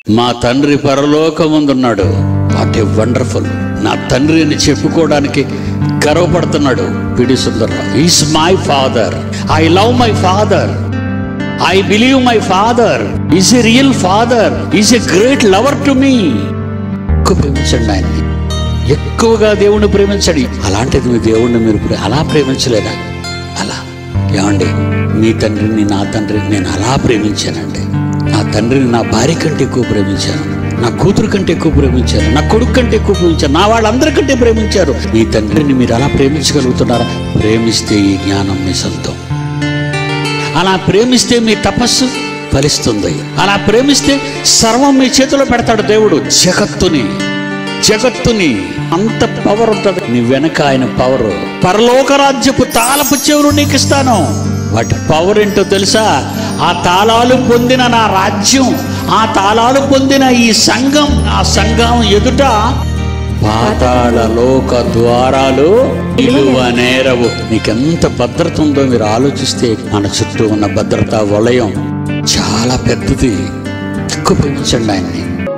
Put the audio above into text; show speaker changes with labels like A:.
A: మా తండ్రి పరలోకముందున్నాడు what a wonderful నా తండ్రి అని చెప్పుకోవడానికి గర్వపడుతున్నాడు P D Sundarrao is my father I love my father I believe my father is a real father is a great lover to me ఎక్కువ ప్రేమించండి ఆయన్ని ఎక్కువగా దేవుణ్ణి ప్రేమించండి అలాంటిది మీ దేవుణ్ణి మీరు ప్రే- అలా ప్రేమించలేదా అలా ఏమండి మీ తండ్రిని నా తండ్రిని నేను అలా ప్రేమించానండి నా తండ్రిని నా భార్య కంటే ఎక్కువ ప్రేమించాను నా కూతురు కంటే ఎక్కువ ప్రేమించాను నా కొడుకు కంటే ఎక్కువ ప్రేమించాను నా వాళ్ళందరికంటే ప్రేమించారు మీ తండ్రిని మీరు అలా ప్రేమించగలుగుతున్నారా ప్రేమిస్తే ఈ జ్ఞానం మీ సొంతం అలా ప్రేమిస్తే మీ తపస్సు ఫలిస్తుంది అలా ప్రేమిస్తే సర్వం మీ చేతిలో పెడతాడు దేవుడు జగత్తుని జగత్తుని అంత పవర్ ఉంటుంది నీ వెనక ఆయన పవర్ పరలోక రాజ్యపు తాళపు చెవులు నీకు ఇస్తాను వాటి పవర్ ఏంటో తెలుసా ఆ తాళాలు పొందిన నా రాజ్యం ఆ తాళాలు పొందిన ఈ సంఘం ఆ సంఘం ఎదుట పాతాళ లోక ద్వారాలు నిలువ నేరవు నీకెంత భద్రత ఉందో మీరు ఆలోచిస్తే మన చుట్టూ ఉన్న భద్రతా వలయం చాలా పెద్దది ఎక్కువ ప్రేమించండి ఆయన్ని